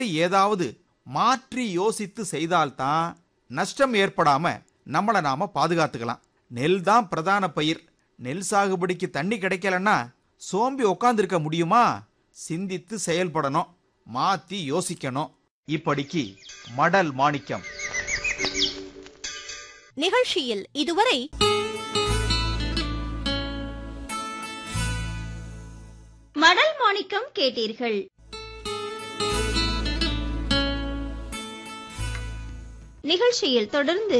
ஏதாவது மாற்றி யோசித்து செய்தால்தான் நஷ்டம் ஏற்படாம நம்மளை நாம பாதுகாத்துக்கலாம் நெல் தான் பிரதான பயிர் நெல் சாகுபடிக்கு தண்ணி கிடைக்கலன்னா சோம்பி உக்காந்துருக்க முடியுமா சிந்தித்து செயல்படணும் மாத்தி யோசிக்கணும் இப்படிக்கு மடல் மாணிக்கம் நிகழ்ச்சியில் இதுவரை மடல் மாணிக்கம் கேட்டீர்கள் நிகழ்ச்சியில் தொடர்ந்து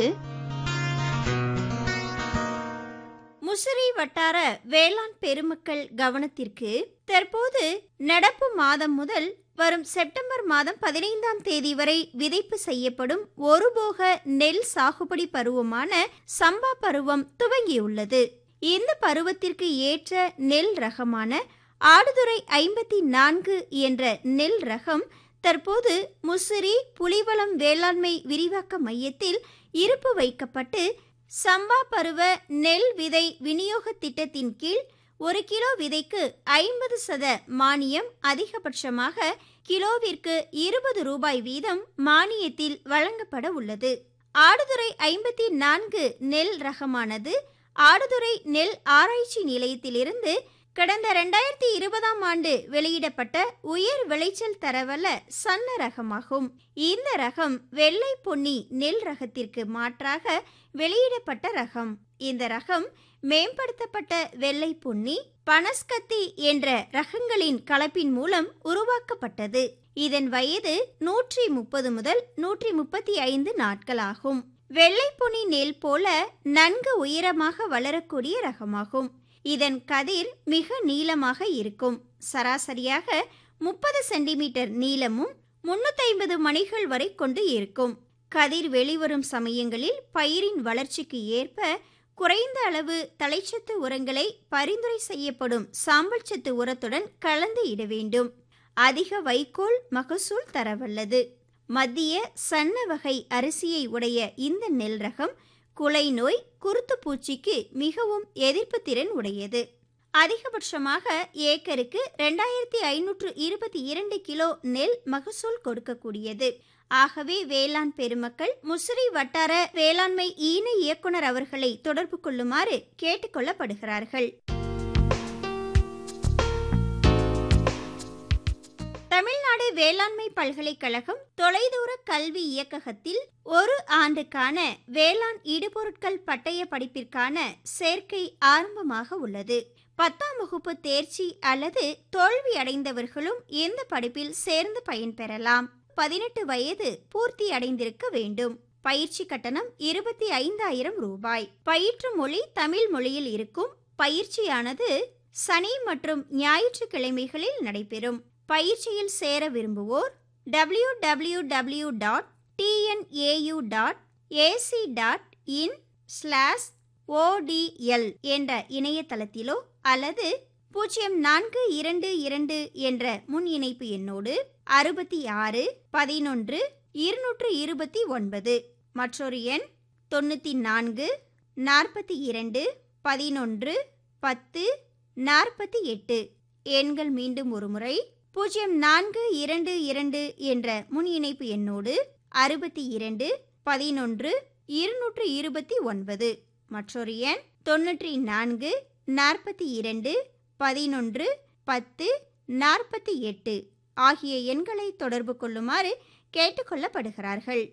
முசிறி வட்டார வேளாண் பெருமக்கள் கவனத்திற்கு தற்போது நடப்பு மாதம் முதல் வரும் செப்டம்பர் மாதம் பதினைந்தாம் தேதி வரை விதைப்பு செய்யப்படும் ஒருபோக நெல் சாகுபடி பருவமான சம்பா பருவம் துவங்கியுள்ளது இந்த பருவத்திற்கு ஏற்ற நெல் ரகமான ஆடுதுறை ஐம்பத்தி நான்கு என்ற நெல் ரகம் தற்போது முசிறி புலிவளம் வேளாண்மை விரிவாக்க மையத்தில் இருப்பு வைக்கப்பட்டு சம்பா பருவ நெல் விதை விநியோக திட்டத்தின் கீழ் ஒரு கிலோ விதைக்கு ஐம்பது சத மானியம் அதிகபட்சமாக கிலோவிற்கு இருபது ரூபாய் வீதம் மானியத்தில் வழங்கப்பட உள்ளது ஆடுதுறை ஐம்பத்தி நான்கு நெல் ரகமானது ஆடுதுறை நெல் ஆராய்ச்சி நிலையத்திலிருந்து கடந்த ரெண்டாயிரத்தி இருபதாம் ஆண்டு வெளியிடப்பட்ட உயர் விளைச்சல் தரவல்ல சன்ன ரகமாகும் இந்த ரகம் வெள்ளை பொன்னி நெல் ரகத்திற்கு மாற்றாக வெளியிடப்பட்ட ரகம் இந்த ரகம் மேம்படுத்தப்பட்ட வெள்ளை பொன்னி பனஸ்கத்தி என்ற ரகங்களின் கலப்பின் மூலம் உருவாக்கப்பட்டது இதன் வயது நூற்றி முப்பது முதல் நூற்றி முப்பத்தி ஐந்து நாட்களாகும் வெள்ளை பொன்னி நெல் போல நன்கு உயரமாக வளரக்கூடிய ரகமாகும் இதன் கதிர் மிக நீளமாக இருக்கும் சராசரியாக முப்பது சென்டிமீட்டர் நீளமும் முன்னூத்தி ஐம்பது மணிகள் வரை கொண்டு இருக்கும் கதிர் வெளிவரும் சமயங்களில் பயிரின் வளர்ச்சிக்கு ஏற்ப குறைந்த அளவு தலைச்சத்து உரங்களை பரிந்துரை செய்யப்படும் சாம்பல் சத்து உரத்துடன் கலந்து இட வேண்டும் அதிக வைக்கோல் மகசூல் தரவல்லது மத்திய சன்ன வகை அரிசியை உடைய இந்த நெல் ரகம் குலை நோய் குருத்து பூச்சிக்கு மிகவும் எதிர்ப்பு திறன் உடையது அதிகபட்சமாக ஏக்கருக்கு ரெண்டாயிரத்தி ஐநூற்று இருபத்தி இரண்டு கிலோ நெல் மகசூல் கொடுக்கக்கூடியது ஆகவே வேளாண் பெருமக்கள் முசிறி வட்டார வேளாண்மை ஈன இயக்குனர் அவர்களை தொடர்பு கொள்ளுமாறு கேட்டுக்கொள்ளப்படுகிறார்கள் தமிழ்நாடு வேளாண்மை பல்கலைக்கழகம் தொலைதூர கல்வி இயக்ககத்தில் ஒரு ஆண்டுக்கான வேளாண் இடுபொருட்கள் பட்டய படிப்பிற்கான சேர்க்கை ஆரம்பமாக உள்ளது பத்தாம் வகுப்பு தேர்ச்சி அல்லது தோல்வி அடைந்தவர்களும் இந்த படிப்பில் சேர்ந்து பயன்பெறலாம் பதினெட்டு வயது பூர்த்தி அடைந்திருக்க வேண்டும் பயிற்சி கட்டணம் இருபத்தி ஐந்தாயிரம் ரூபாய் பயிற்று மொழி தமிழ் மொழியில் இருக்கும் பயிற்சியானது சனி மற்றும் ஞாயிற்றுக்கிழமைகளில் நடைபெறும் பயிற்சியில் சேர விரும்புவோர் W W W dot TNAU dot AC dot in slash ODL என்ற இணையதளத்திலோ அல்லது பூஜ்ஜியம் நான்கு இரண்டு இரண்டு என்ற முன் இணைப்பு எண்ணோடு அறுபத்தி ஆறு பதினொன்று இருநூற்று இருபத்தி ஒன்பது மற்றொரு எண் தொண்ணூற்றி நான்கு நாற்பத்தி இரண்டு பதினொன்று பத்து நாற்பத்தி எட்டு எண்கள் மீண்டும் ஒரு முறை பூஜ்ஜியம் நான்கு இரண்டு இரண்டு என்ற முன் இணைப்பு எண்ணோடு அறுபத்தி இரண்டு பதினொன்று இருநூற்று இருபத்தி ஒன்பது மற்றொரு எண் தொன்னூற்றி நான்கு நாற்பத்தி இரண்டு பதினொன்று பத்து நாற்பத்தி எட்டு ஆகிய எண்களை தொடர்பு கொள்ளுமாறு கேட்டுக்கொள்ளப்படுகிறார்கள்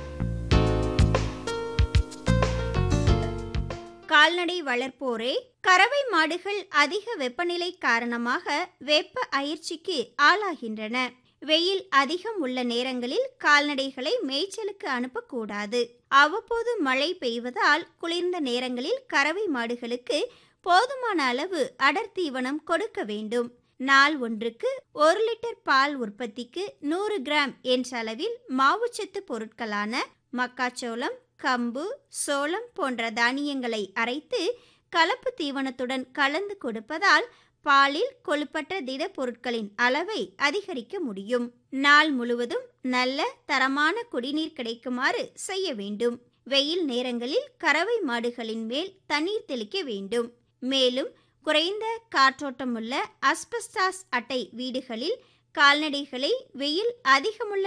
கால்நடை வளர்ப்போரே கறவை மாடுகள் அதிக வெப்பநிலை காரணமாக வெப்ப அயற்சிக்கு ஆளாகின்றன வெயில் அதிகம் உள்ள நேரங்களில் கால்நடைகளை மேய்ச்சலுக்கு அனுப்பக்கூடாது அவ்வப்போது மழை பெய்வதால் குளிர்ந்த நேரங்களில் கறவை மாடுகளுக்கு போதுமான அளவு அடர் தீவனம் கொடுக்க வேண்டும் நாள் ஒன்றுக்கு ஒரு லிட்டர் பால் உற்பத்திக்கு நூறு கிராம் என்ற அளவில் மாவுச்சத்து பொருட்களான மக்காச்சோளம் கம்பு சோளம் போன்ற தானியங்களை அரைத்து கலப்பு தீவனத்துடன் கலந்து கொடுப்பதால் பாலில் கொழுப்பற்ற திடப்பொருட்களின் அளவை அதிகரிக்க முடியும் நாள் முழுவதும் நல்ல தரமான குடிநீர் கிடைக்குமாறு செய்ய வேண்டும் வெயில் நேரங்களில் கறவை மாடுகளின் மேல் தண்ணீர் தெளிக்க வேண்டும் மேலும் குறைந்த காற்றோட்டமுள்ள அஸ்பெஸ்டாஸ் அட்டை வீடுகளில் கால்நடைகளை வெயில் அதிகமுள்ள